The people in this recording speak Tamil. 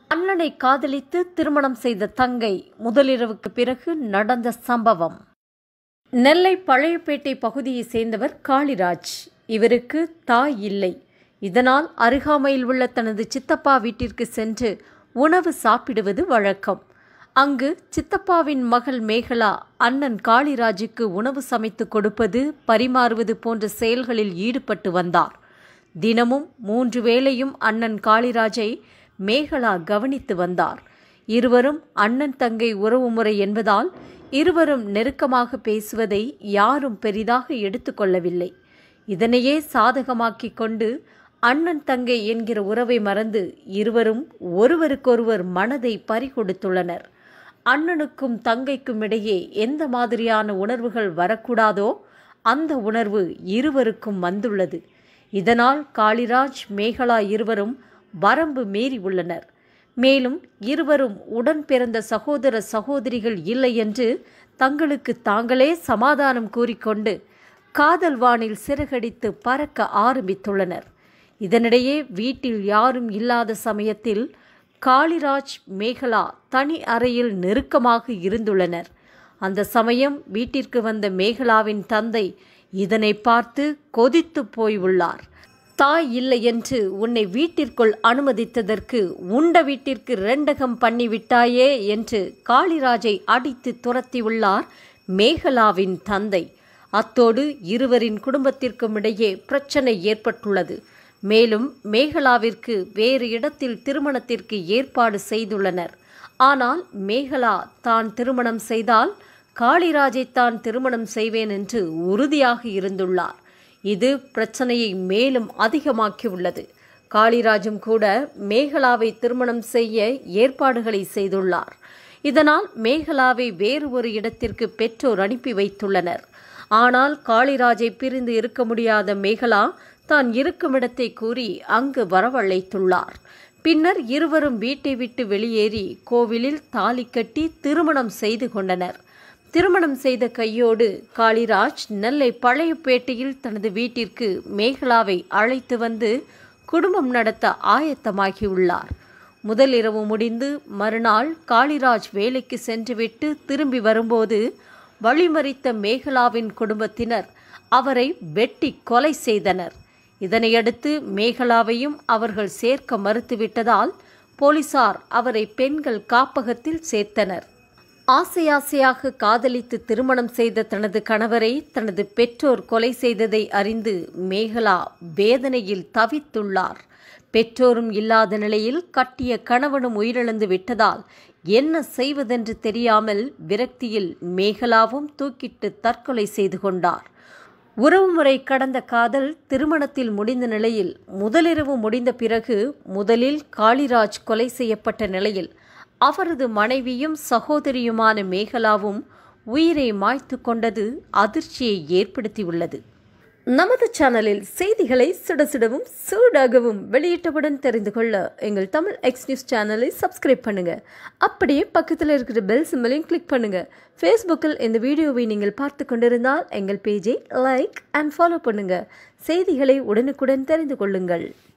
அண்ணனை காதலித்து திருமணம் செய்த தங்கை முதலிரவுக்கு பிறகு நடந்த சம்பவம் நெல்லை பழையப்பேட்டை பகுதியைச் சேர்ந்தவர் காளிராஜ் இவருக்கு தாய் இல்லை இதனால் அருகாமையில் உள்ள தனது சித்தப்பா வீட்டிற்கு சென்று உணவு சாப்பிடுவது வழக்கம் அங்கு சித்தப்பாவின் மகள் மேகலா அண்ணன் காளிராஜுக்கு உணவு சமைத்து கொடுப்பது பரிமாறுவது போன்ற செயல்களில் ஈடுபட்டு வந்தார் தினமும் மூன்று வேளையும் அண்ணன் காளிராஜை மேகலா கவனித்து வந்தார் இருவரும் அண்ணன் தங்கை உறவுமுறை என்பதால் இருவரும் நெருக்கமாக பேசுவதை யாரும் பெரிதாக எடுத்துக்கொள்ளவில்லை இதனையே சாதகமாக்கிக் கொண்டு அண்ணன் தங்கை என்கிற உறவை மறந்து இருவரும் ஒருவருக்கொருவர் மனதை பறிகொடுத்துள்ளனர் அண்ணனுக்கும் தங்கைக்கும் இடையே எந்த மாதிரியான உணர்வுகள் வரக்கூடாதோ அந்த உணர்வு இருவருக்கும் வந்துள்ளது இதனால் காளிராஜ் மேகலா இருவரும் வரம்பு மீறி உள்ளனர் மேலும் இருவரும் உடன் பிறந்த சகோதர சகோதரிகள் இல்லை என்று தங்களுக்கு தாங்களே சமாதானம் கூறிக்கொண்டு காதல் வானில் சிறகடித்து பறக்க ஆரம்பித்துள்ளனர் இதனிடையே வீட்டில் யாரும் இல்லாத சமயத்தில் காளிராஜ் மேகலா தனி அறையில் நெருக்கமாக இருந்துள்ளனர் அந்த சமயம் வீட்டிற்கு வந்த மேகலாவின் தந்தை இதனை பார்த்து கொதித்து போய் உள்ளார் தாய் இல்லை என்று உன்னை வீட்டிற்குள் அனுமதித்ததற்கு உண்ட வீட்டிற்கு ரெண்டகம் பண்ணிவிட்டாயே என்று காளிராஜை அடித்து துரத்தியுள்ளார் மேகலாவின் தந்தை அத்தோடு இருவரின் குடும்பத்திற்கும் இடையே பிரச்சனை ஏற்பட்டுள்ளது மேலும் மேகலாவிற்கு வேறு இடத்தில் திருமணத்திற்கு ஏற்பாடு செய்துள்ளனர் ஆனால் மேகலா தான் திருமணம் செய்தால் காளிராஜை தான் திருமணம் செய்வேன் என்று உறுதியாக இருந்துள்ளார் இது பிரச்சனையை மேலும் அதிகமாக்கியுள்ளது காளிராஜும் கூட மேகலாவை திருமணம் செய்ய ஏற்பாடுகளை செய்துள்ளார் இதனால் மேகலாவை வேறு ஒரு இடத்திற்கு பெற்றோர் அனுப்பி வைத்துள்ளனர் ஆனால் காளிராஜை பிரிந்து இருக்க முடியாத மேகலா தான் இருக்கும் இடத்தை கூறி அங்கு வரவழைத்துள்ளார் பின்னர் இருவரும் வீட்டை விட்டு வெளியேறி கோவிலில் தாலி கட்டி திருமணம் செய்து கொண்டனர் திருமணம் செய்த கையோடு காளிராஜ் நெல்லை பழையப்பேட்டையில் தனது வீட்டிற்கு மேகலாவை அழைத்து வந்து குடும்பம் நடத்த ஆயத்தமாகியுள்ளார் முதல் இரவு முடிந்து மறுநாள் காளிராஜ் வேலைக்கு சென்றுவிட்டு திரும்பி வரும்போது வழிமறித்த மேகலாவின் குடும்பத்தினர் அவரை வெட்டி கொலை செய்தனர் இதனையடுத்து மேகலாவையும் அவர்கள் சேர்க்க மறுத்துவிட்டதால் போலீசார் அவரை பெண்கள் காப்பகத்தில் சேர்த்தனர் ஆசை ஆசையாக காதலித்து திருமணம் செய்த தனது கணவரை தனது பெற்றோர் கொலை செய்ததை அறிந்து மேகலா வேதனையில் தவித்துள்ளார் பெற்றோரும் இல்லாத நிலையில் கட்டிய கணவனும் உயிரிழந்து விட்டதால் என்ன செய்வதென்று தெரியாமல் விரக்தியில் மேகலாவும் தூக்கிட்டு தற்கொலை செய்து கொண்டார் உறவுமுறை கடந்த காதல் திருமணத்தில் முடிந்த நிலையில் முதலிரவு முடிந்த பிறகு முதலில் காளிராஜ் கொலை செய்யப்பட்ட நிலையில் அவரது மனைவியும் சகோதரியுமான மேகலாவும் உயிரை மாய்த்து கொண்டது அதிர்ச்சியை ஏற்படுத்தியுள்ளது நமது சேனலில் செய்திகளை சுடசுடவும் சூடாகவும் வெளியிட்டவுடன் தெரிந்து கொள்ள எங்கள் தமிழ் எக்ஸ் நியூஸ் சேனலை சப்ஸ்கிரைப் பண்ணுங்க அப்படியே பக்கத்தில் இருக்கிற பெல் சிம்பலையும் கிளிக் பண்ணுங்க ஃபேஸ்புக்கில் இந்த வீடியோவை நீங்கள் பார்த்து கொண்டிருந்தால் எங்கள் பேஜை லைக் அண்ட் ஃபாலோ பண்ணுங்க செய்திகளை உடனுக்குடன் தெரிந்து கொள்ளுங்கள்